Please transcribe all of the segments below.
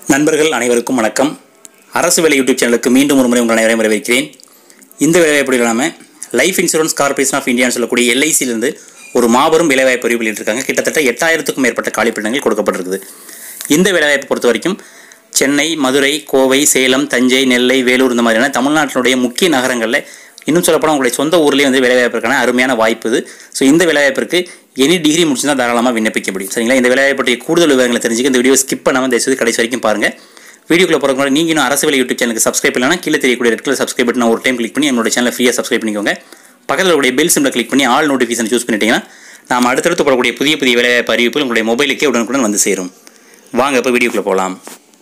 நண்பர்கள் அனைவருக்கும் வணக்கம் அரசு வேலை யூடியூப் சேனலுக்கு மீண்டும் ஒரு முறை உங்கள் அனைவரையும் வரவேற்கிறேன் இந்த வேலைவாய்ப்பு இல்லாமல் லைஃப் இன்சூரன்ஸ் கார்பரேஷன் ஆஃப் இந்தியான்னு சொல்லக்கூடிய எல்ஐசியிலிருந்து ஒரு மாபெரும் வேலைவாய்ப்பு அறிவு வெளியிட்டிருக்காங்க கிட்டத்தட்ட எட்டாயிரத்துக்கும் மேற்பட்ட காலிப்பிடங்கள் கொடுக்கப்பட்டிருக்குது இந்த வேலைவாய்ப்பை பொறுத்த வரைக்கும் சென்னை மதுரை கோவை சேலம் தஞ்சை நெல்லை வேலூர் இந்த மாதிரியான தமிழ்நாட்டினுடைய முக்கிய நகரங்களில் இன்னும் சொல்லப்போனால் உங்களுடைய சொந்த ஊர்லேயே வந்து வேலைவாய்ப்பிற்கான அருமையான வாய்ப்பு இது ஸோ இந்த வேலைவாய்ப்பிற்கு எனி டிகிரி முடிச்சுதான் தாராளமாக விண்ணப்பிக்க முடியும் சரிங்களா இந்த வேலைவாய்ப்பு பற்றிய கூடுதல் விவரங்களை தெரிஞ்சுக்க இந்த வீடியோ ஸ்கிப் பண்ணாமல் தயவுசெய்து கடைசி வரைக்கும் பாருங்கள் வீடியோக்குள்ள போகிறதுக்கு முன்னாடி நீங்கள் இன்னும் அரசு வேலை யூடியூப் சேனலுக்கு சப்ஸ்கிரைப் இல்லைனா கீழே தெரியக்கூடிய ரெட் கலர் சப்ஸ்கிரைப் பட்டன் ஒரு டைம் கிளிக் பண்ணி என்னோட சேனலை ஃப்ரீயாக சப்ஸ்கிரைப் பண்ணிக்கோங்க பக்கத்தில் கூடிய பெல் சிம்பில் கிளிக் பண்ணி ஆல் நோட்டிஃபிகேஷன் சூஸ் பண்ணிட்டீங்கன்னா நாம் அடுத்தடுத்து போடக்கூடிய புதிய புதிய வேலைவாய்ப்பு அறிவிப்புகள் உங்களுடைய மொபைலுக்கே உடனுக்குடன் வந்து சேரும் வாங்க இப்போ வீடியோக்குள்ளே போகலாம்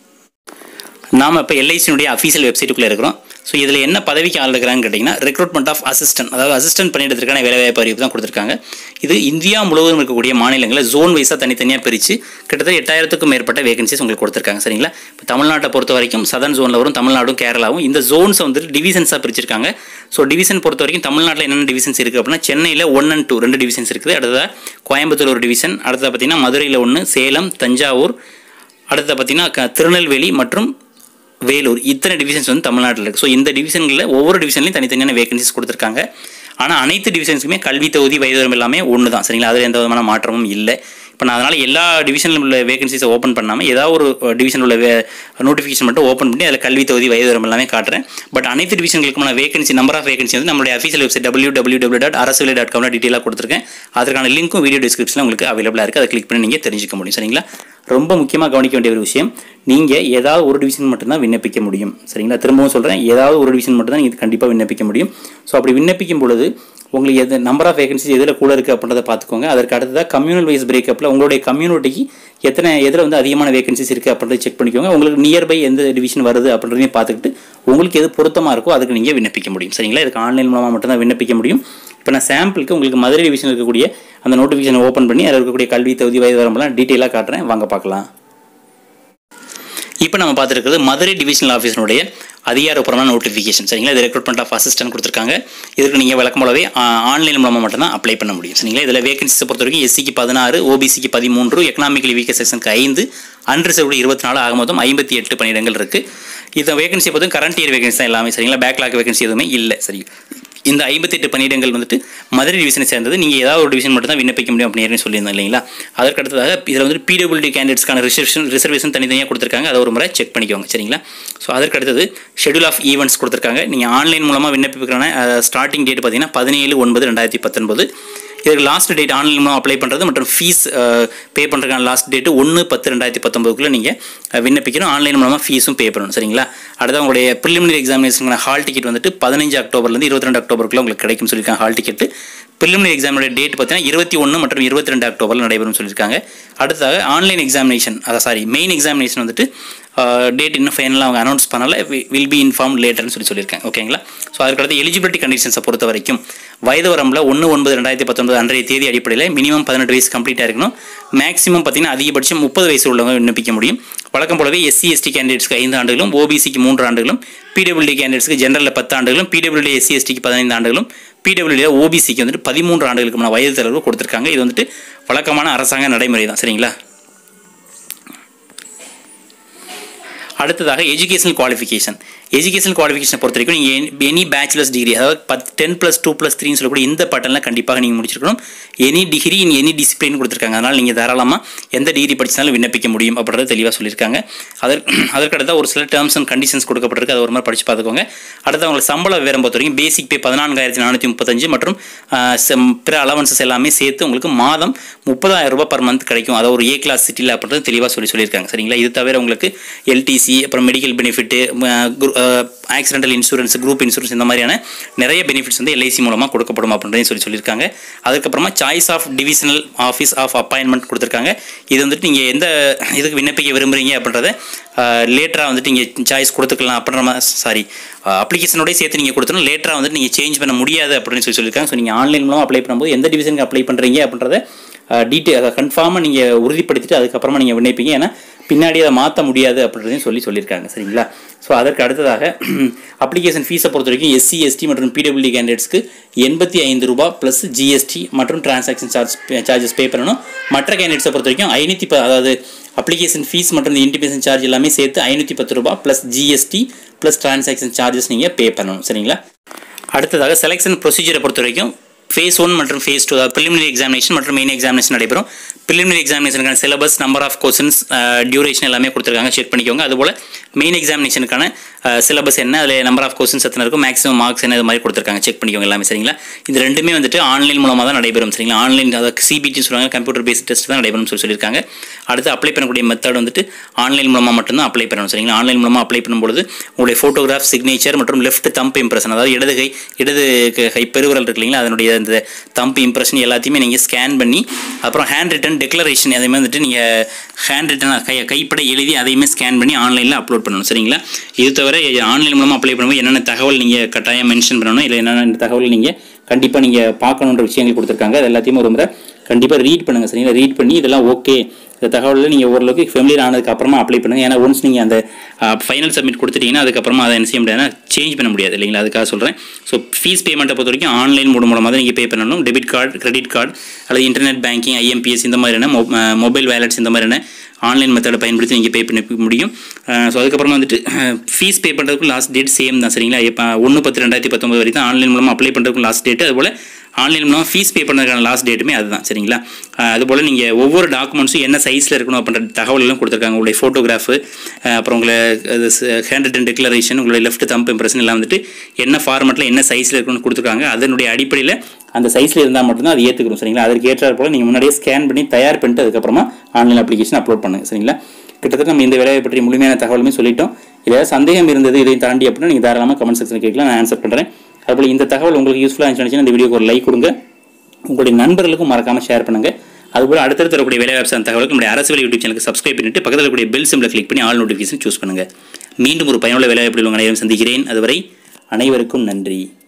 நாம் இப்போ எல்ஐசியினுடைய அஃபீஷியல் வெப்சைட்டுக்குள்ளே இருக்கிறோம் ஸோ இதில் என்ன பதவிக்கு ஆள் இருக்கிறாங்கன்னு கேட்டிங்கன்னா ரெக்ரூட்மெண்ட் ஆஃப் அசிஸ்டன்ட் அதாவது அசிஸ்டன்ட் பண்ணிடுறதுக்கான வேலைவாய்ப்பு அறிவிப்பு தான் கொடுத்துருக்காங்க இது இந்தியா முழுவதும் இருக்கக்கூடிய மாநிலங்களில் ஜோன் வைஸாக தனித்தனியாக பிரித்து கிட்டத்தட்ட எட்டாயிரத்துக்கும் மேற்பட்ட வேகன்சிஸ் உங்களுக்கு கொடுத்துருக்காங்க சரிங்களா இப்போ தமிழ்நாட்டை பொறுத்த வரைக்கும் சதன் ஜோனில் வரும் தமிழ்நாடும் கேரளாவும் இந்த ஜோன்ஸை வந்துட்டு டிவிஷன்ஸாக பிரிச்சிருக்காங்க ஸோ டிவிஷன் பொறுத்த வரைக்கும் தமிழ்நாட்டில் என்னென்ன டிவிஷன்ஸ் இருக்குது அப்படின்னா சென்னையில் ஒன் அண்ட் டூ ரெண்டு டிவிஷன்ஸ் இருக்குது அடுத்ததாக கோயம்புத்தூர் ஒரு டிவிஷன் அடுத்தது பார்த்திங்கன்னா மதுரையில் ஒன்று சேலம் தஞ்சாவூர் அடுத்தது பார்த்திங்கன்னா க- திருநெல்வேலி மற்றும் வேலூர் இத்தனை டிவிஷன்ஸ் வந்து தமிழ்நாட்டில் இருக்குது ஸோ இந்த டிவிஷன்களில் ஒவ்வொரு டிவிஷன்லையும் தனித்தனியான வேகன்சிஸ் கொடுத்துருக்காங்க ஆனால் அனைத்து டிவிஷன்ஸுக்குமே கல்வி தொகுதி வயதுரம் எல்லாமே ஒன்று தான் சரிங்களா அதில் எந்த விதமான மாற்றமும் இல்லை இப்போ நான் அதனால் எல்லா டிவிஷனில் உள்ள வேகன்சிஸை ஓப்பன் பண்ணாமல் ஏதாவது ஒரு டிவிஷனில் உள்ள வே நோட்டிஃபிகேஷன் மட்டும் ஓப்பன் பண்ணி அதில் கல்வி தொகுதி வயதுரம் எல்லாமே காட்டுறேன் பட் அனைத்து டிவிஷன்களுக்குமான வேகன்சி நம்பர் ஆஃப் வேகன்சி வந்து நம்மளுடைய official website W W W dot அரசு டாட் காம்ல டீட்டெயிலாக கொடுத்துருக்கேன் அதற்கான லிங்க்கும் வீடியோ டிஸ்கிரிப்ஷனில் உங்களுக்கு அவைலபிளாக இருக்குது அதை கிளிக் பண்ணி நீங்கள் தெரிஞ்சுக்க முடியும் சரிங்களா ரொம்ப முக்கியமாக கவனிக்க வேண்டிய ஒரு விஷயம் நீங்கள் ஏதாவது ஒரு டிவிஷன் மட்டும்தான் விண்ணப்பிக்க முடியும் சரிங்களா திரும்பவும் சொல்கிறேன் ஏதாவது ஒரு டிவிஷன் மட்டும் தான் நீங்கள் கண்டிப்பாக விண்ணப்பிக்க முடியும் ஸோ அப்படி விண்ணப்பிக்கும் பொழுது உங்களுக்கு எது நம்பர் ஆஃப் வேகன்சிஸ் எதில் கூட இருக்குது அப்படின்றத பார்த்துக்கோங்க அதற்கு அடுத்ததாக கம்யூனல் வைஸ் பிரேக்கப்பில் உங்களுடைய கம்யூனிட்டிக்கு எத்தனை எதில் வந்து அதிகமான வேகன்சிஸ் இருக்குது அப்படின்றத செக் பண்ணிக்கோங்க உங்களுக்கு நியர்பை எந்த டிவிஷன் வருது அப்படின்றதையும் பார்த்துக்கிட்டு உங்களுக்கு எது பொருத்தமாக இருக்கோ அதுக்கு நீங்கள் விண்ணப்பிக்க முடியும் சரிங்களா இதுக்கு ஆன்லைன் மூலமாக மட்டும்தான் விண்ணப்பிக்க முடியும் இப்போ நான் சாம்பிளுக்கு உங்களுக்கு மதுரை டிவிஷன் இருக்கக்கூடிய அந்த நோட்டிஃபிகேஷனை ஓப்பன் பண்ணி அதில் இருக்கக்கூடிய கல்வி தகுதி வயது வரம்பெல்லாம் டீட்டெயிலாக காட்டுறேன் வாங்க பார்க்கலாம் இப்போ நம்ம பார்த்துருக்கிறது மதுரை டிவிஷனல் ஆஃபீஸினுடைய அதிகாரப்பூர்வமான நோட்டிஃபிகேஷன் சரிங்களா இது ரெக்ரூட்மெண்ட் ஆஃப் அசிஸ்டன்ட் கொடுத்துருக்காங்க இதுக்கு நீங்கள் வழக்கம் போலவே ஆன்லைன் மூலமாக மட்டும்தான் அப்ளை பண்ண முடியும் சரிங்களா இதில் வேகன்சிஸை பொறுத்த வரைக்கும் எஸ்சிக்கு பதினாறு ஓபிசிக்கு பதிமூன்று எக்கனாமிக்கலி வீக்கர் செக்ஷனுக்கு ஐந்து அன்ரிசர்வ்டு இருபத்தி நாலு ஆக மொத்தம் ஐம்பத்தி எட்டு பணியிடங்கள் இருக்குது இந்த வேகன்சியை பொறுத்த கரண்ட் இயர் வேகன்சி தான் எல்லாமே சரிங்களா பேக்லாக் வேகன்சி எதுவுமே இல்லை சரி இந்த ஐம்பத்தெட்டு பணியிடங்கள் வந்துட்டு மதுரை டிவிஷனை சேர்ந்தது நீங்கள் ஏதாவது ஒரு டிவிஷன் மட்டும் தான் விண்ணப்பிக்க முடியும் அப்படின்னு ஏற்கனவே சொல்லியிருந்தோம் இல்லைங்களா அதற்கு அடுத்ததாக இதில் வந்து பிடபிள்யூடி கேண்டிடேட்ஸ்க்கான ரிசர்வேஷன் ரிசர்வேஷன் தனித்தனியாக கொடுத்துருக்காங்க அதை ஒரு முறை செக் பண்ணிக்கோங்க சரிங்களா ஸோ அதற்கு அடுத்தது ஷெடியூல் ஆஃப் ஈவெண்ட்ஸ் கொடுத்துருக்காங்க நீங்கள் ஆன்லைன் மூலமாக விண்ணப்பிக்கிறன ஸ்டார்டிங் டேட் பார்த்தீங்கன்னா பதினேழு ஒன்பது ரெண்டாயிரத்தி பத்தொன்பது இதுக்கு லாஸ்ட் டேட் ஆன்லைன் மூலம் அப்ளை பண்ணுறது மற்றும் ஃபீஸ் பே பண்ணுறதுக்கான லாஸ்ட் டேட்டு ஒன்று பத்து ரெண்டாயிரத்தி பத்தொம்பதுக்குள்ளே நீங்கள் விண்ணப்பிக்கணும் ஆன்லைன் மூலமாக ஃபீஸும் பே பண்ணணும் சரிங்களா அடுத்து உங்களுடைய ப்ரிலிமினரி எக்ஸாமினேஷனுக்கான ஹால் டிக்கெட் வந்துட்டு பதினஞ்சு அக்டோபர்லேருந்து இருபத்தி ரெண்டு அக்டோபருக்குள்ள உங்களுக்கு கிடைக்கும் சொல்லியிருக்காங்க ஹால் டிக்கெட்டு ப்ரிலிமினரி எக்ஸாமினோட டேட் பார்த்தீங்கன்னா இருபத்தி ஒன்று மற்றும் இருபத்தி ரெண்டு அக்டோபரில் நடைபெறும் சொல்லியிருக்காங்க அடுத்ததாக ஆன்லைன் எக்ஸாமினேஷன் அதான் சாரி மெயின் எக்ஸாமினேஷன் வந்துட்டு டேட் இன்னும் ஃபைனலாக அவங்க அனௌன்ஸ் பண்ணல வில் பி இன்ஃபார்ம் லேட்டர்னு சொல்லி சொல்லியிருக்காங்க ஓகேங்களா ஸோ அதுக்கடுத்து எலிஜிபிலிட்டி கண்டிஷன்ஸை பொறுத்த வரைக்கும் வயது வரம்பில் ஒன்று ஒன்பது ரெண்டாயிரத்தி பத்தொன்பது அன்றைய தேதி அடிப்படையில் மினிமம் பதினெட்டு வயசு கம்ப்ளீட்டாக இருக்கணும் மேக்ஸிமம் பார்த்தீங்கன்னா அதிகபட்சம் முப்பது வயசு உள்ளவங்க விண்ணப்பிக்க முடியும் வழக்கம் போலவே எஸ்சி எஸ்டி கேண்டிடேட்ஸ்க்கு ஐந்து ஆண்டுகளும் ஓபிசிக்கு மூன்று ஆண்டுகளும் பிடபிள்யூடி கேண்டிடேட்ஸ்க்கு ஜெனரலில் பத்து ஆண்டுகளும் பிடபிள்யூடி எஸ்சி எஸ்டிக்கு பதினைந்து ஆண்டுகளும் பிடபிள்யூடி ஓபிசிக்கு வந்துட்டு பதிமூன்று ஆண்டுகளுக்கு வயது தளர்வு கொடுத்துருக்காங்க இது வந்துட்டு வழக்கமான அரசாங்க நடைமுறை தான் சரிங்களா அடுத்ததாக எஜுகேஷனல் குவாலிஃபிகேஷன் எஜுகேஷனல் குவாலிஃபிகேஷனை பொறுத்த வரைக்கும் நீங்கள் எனி பேச்சுலர்ஸ் டிகிரி அதாவது பத் டென் ப்ளஸ் டூ ப்ளஸ் த்ரீன்னு சொல்லக்கூடிய இந்த பட்டனில் கண்டிப்பாக நீங்கள் முடிச்சிருக்கணும் any degree in any discipline கொடுத்துருக்காங்க அதனால் நீங்கள் தாராளமாக எந்த டிகிரி படிச்சாலும் விண்ணப்பிக்க முடியும் அப்படின்றத தெளிவாக சொல்லியிருக்காங்க அதற்கு அதற்கடுத்த ஒரு சில டேர்ம்ஸ் அண்ட் கண்டிஷன்ஸ் கொடுக்கப்பட்டிருக்கு அதை ஒரு மாதிரி படித்து பார்த்துக்கோங்க அடுத்து அவங்களுக்கு சம்பள விவரம் பொறுத்த வரைக்கும் பேசிக் பே பதினான்காயிரத்தி நானூற்றி முப்பத்தஞ்சு மற்றும் ஆஹ், செம்- பிற அலவன்சஸ் எல்லாமே சேர்த்து உங்களுக்கு மாதம் முப்பதாயிரம் ரூபாய் பர் மந்த் கிடைக்கும் அதாவது ஒரு ஏ கிளாஸ் சிட்டியில் அப்படின்றது தெளிவாக சொல்லி சொல்லியிருக்காங்க சரிங்களா இது தவிர உங்களுக்கு எல்டிசி அப்புறம் medical benefit accidental insurance group insurance இந்த மாதிரியான நிறைய பெனிஃபிட்ஸ் வந்து எல்ஐசி மூலமாக கொடுக்கப்படும் அப்படின்றதையும் சொல்லி சொல்லியிருக்காங்க அதுக்கப்புறமா choice of divisional office of appointment கொடுத்துருக்காங்க இது வந்துட்டு நீங்கள் எந்த இதுக்கு விண்ணப்பிக்க விரும்புகிறீங்க அப்படின்றத லேட்டராக வந்துட்டு நீங்கள் சாய்ஸ் கொடுத்துக்கலாம் அப்படின்ற மாதிரி சாரி அப்ளிகேஷனோடய சேர்த்து நீங்கள் கொடுத்தணும் லேட்டராக வந்துட்டு நீங்கள் சேஞ்ச் பண்ண முடியாது அப்படின்னு சொல்லி சொல்லியிருக்காங்க ஸோ நீங்கள் ஆன்லைன் மூலமாக அப்ளை பண்ணும்போது எந்த டிவிஷனுக்கு அப்ளை பண்ணுறீங்க அப்படின்றத டீட்டெயில் அதை கன்ஃபார்மாக நீங்கள் உறுதிப்படுத்திட்டு அதுக்கப்புறமா நீங்கள் விண்ணப்பிங்க ஏன்னா பின்னாடி அதை மாற்ற முடியாது அப்படின்றதையும் சொல்லி சொல்லியிருக்காங்க சரிங்களா ஸோ அதற்கு அடுத்ததாக அப்ளிகேஷன் ஃபீஸை பொறுத்த வரைக்கும் எஸ்சி எஸ்டி மற்றும் பிடபிள்யூடி கேண்டிடேட்ஸ்க்கு எண்பத்தி ஐந்து ரூபா ப்ளஸ் ஜிஎஸ்டி மற்றும் டிரான்சாக்ஷன் சார்ஜ் சார்ஜஸ் பே பண்ணணும் மற்ற கேண்டிடேட்ஸை பொறுத்த வரைக்கும் ஐநூற்றி ப அதாவது அப்ளிகேஷன் ஃபீஸ் மற்றும் இந்த இன்டிமேஷன் சார்ஜ் எல்லாமே சேர்த்து ஐநூற்றி பத்து ரூபா plus GST plus transaction charges நீங்கள் பே பண்ணணும் சரிங்களா அடுத்ததாக செலெக்ஷன் ப்ரொசீஜரை பொறுத்த வரைக்கும் ஃபேஸ் ஒன் மற்றும் ஃபேஸ் டூ ப்ரிலிமினரி எக்ஸாமினேஷன் மற்றும் மெயின் எக்ஸாமினேஷன் நடைபெறும் ப்ரிலிமினரி எக்ஸாமினேஷனுக்கான syllabus number of questions duration எல்லாமே கொடுத்துருக்காங்க செக் பண்ணிக்கோங்க அதுபோல் மெயின் எக்ஸாமினேஷனுக்கான சிலபஸ் என்ன அதில் நம்பர் ஆஃப் கொஸ்டின்ஸ் எத்தனை இருக்கும் மேக்ஸிமம் மார்க்ஸ் என்ன இது மாதிரி கொடுத்துருக்காங்க செக் பண்ணிக்கோங்க எல்லாமே சரிங்களா இது ரெண்டுமே வந்துட்டு ஆன்லைன் மூலமாக தான் நடைபெறும் சரிங்களா ஆன்லைன் அதாவது சிபிடி சொல்லுவாங்க கம்ப்யூட்டர் பேஸ்ட் டெஸ்ட் தான் நடைபெறும் சொல்லி சொல்லியிருக்காங்க அடுத்து அப்ளை பண்ணக்கூடிய மெத்தட் வந்துட்டு ஆன்லைன் மூலமாக மட்டும்தான் அப்ளை பண்ணணும் சரிங்களா ஆன்லைன் மூலமாக அப்ளை பண்ணும்பொழுது உங்களுடைய ஃபோட்டோகிராஃப் சிக்னேச்சர் மற்றும் லெஃப்ட் தம்ப் இம்ப்ரெஷன் அதாவது இடது கை இடது க- கை பெருவிரல் இருக்கு இல்லைங்களா அதனுடைய அந்த தம்ப் இம்ப்ரெஷன் எல்லாத்தையுமே நீங்கள் ஸ்கேன் பண்ணி அப்புறம் ஹேண்ட் ரிட்டன் டெக்ளரேஷன் அதே மாதிரி வந்துட்டு நீங்கள் ஹேண்ட் ரிட்டன் கை கைப்பட எழுதி அதையுமே ஸ்கேன் பண்ணி ஆன்லைனில் அப்லோட் பண்ணணும் சரிங்களா இது தவிர ஆன்லைன் மூலமாக அப்ளை பண்ணும்போது என்னென்ன தகவல் நீங்கள் கட்டாயம் மென்ஷன் பண்ணணும் இல்லை என்னென்ன தகவல் நீங்கள் கண்டிப்பாக நீங்கள் பார்க்கணுன்ற விஷயங்கள் கொடுத்துருக்காங்க அது எல்லாத்தையும் ஒரு முறை கண்டிப்பாக ரீட் பண்ணுங்கள் சரிங்களா ரீட் பண்ணி இதெல்லாம் ஓகே இந்த தகவலில் நீங்கள் ஓரளவுக்கு ஃபெமிலியர் ஆனதுக்கு அப்புறமா அப்ளை பண்ணுங்கள் ஏன்னா ஒன்ஸ் நீங்கள் அந்த ஃபைனல் சப்மிட் கொடுத்துட்டீங்கன்னா அதுக்கப்புறமா அதை என்ன செய்ய முடியாது சேஞ்ச் பண்ண முடியாது இல்லைங்களா அதுக்காக சொல்கிறேன் ஸோ ஃபீஸ் பேமெண்ட்டை பொறுத்த வரைக்கும் ஆன்லைன் மூலம் மூலமாக தான் நீங்கள் பே பண்ணணும் டெபிட் கார்டு கிரெடிட் கார்டு அல்லது இன்டர்நெட் பேங்கிங் ஐஎம்பிஎஸ் இந்த மாதிரியான மொபைல் வேலட்ஸ் இந்த மாதிரியான ஆன்லைன் மெத்தடை பயன்படுத்தி நீங்கள் பே பண்ண முடியும் ஸோ அதுக்கப்புறமா வந்துட்டு ஃபீஸ் பே பண்ணுறதுக்கு லாஸ்ட் டேட் சேம் தான் சரிங்களா இப்போ ஒன்று பத்து ரெண்டாயிரத்தி பத்தொம்பது வரைக்கும் தான் ஆன்லைன் மூலமாக அப்ளை பண்ணுறதுக்கு லாஸ்ட் டேட் அதுபோல் ஆன்லைன் மூலமாக ஃபீஸ் பே பண்ணுறதுக்கான லாஸ்ட் டேட்டுமே அதுதான் சரிங்களா அஹ் அதுபோல் நீங்கள் ஒவ்வொரு டாக்குமெண்ட்ஸும் என்ன சைஸில் இருக்கணும் அப்படின்ற தகவல் எல்லாம் கொடுத்துருக்காங்க உங்களுடைய ஃபோட்டோகிராஃபு அப்புறம் உங்களை ஹேண்ட் ரிட்டன் டெக்ளரேஷன் உங்களுடைய லெஃப்ட் தம்ப் இம்ப்ரெஷன் எல்லாம் வந்துட்டு என்ன ஃபார்மெட்டில் என்ன சைஸில் இருக்கணும்னு கொடுத்துருக்காங்க அதனுடைய அடிப்படையில் அந்த சைஸில் இருந்தால் மட்டும்தான் அது ஏற்றுக்கிறோம் சரிங்களா அதற்கு ஏற்றாற் போல் நீங்கள் முன்னாடியே ஸ்கேன் பண்ணி தயார் பண்ணிட்டு அதுக்கப்புறமா ஆன்லைன் அப்ளிகேஷன் அப்லோட் பண்ணுங்கள் சரிங்களா கிட்டத்தட்ட நம்ம இந்த வேலையை பற்றி முழுமையான தகவலுமே சொல்லிட்டோம் ஏதாவது சந்தேகம் இருந்தது இதை தாண்டி அப்படின்னா நீங்கள் தாராளமாக கமெண்ட் செக்ஷன் கேட்கலாம் நான் ஆன்சர் பண்ணுறேன் அதுபோல் இந்த தகவல் உங்களுக்கு யூஸ்ஃபுல்லாக இருந்துச்சுன்னா இந்த வீடியோக்கு ஒரு லைக் கொடுங்க உங்களுடைய நண்பர்களுக்கும் மறக்காமல் ஷேர் பண்ணுங்கள் அதுபோல் அடுத்தடுத்து வரக்கூடிய வேலை வாய்ப்பு தகவலுக்கு நம்முடைய அரசு வேலை யூடியூப் சேனலுக்கு சப்ஸ்கிரைப் பண்ணிட்டு பக்கத்தில் இருக்கக்கூடிய பெல் சிம்பிளை கிளிக் பண்ணி ஆல் நோட்டிஃபிகேஷன் சூஸ் பண்ணுங்கள் மீண்டும் ஒரு பயனுள்ள வேலை வாய்ப்பு உங்கள் அனைவரும் சந்திக்கிறேன் அதுவரை அனைவருக்கும் நன்றி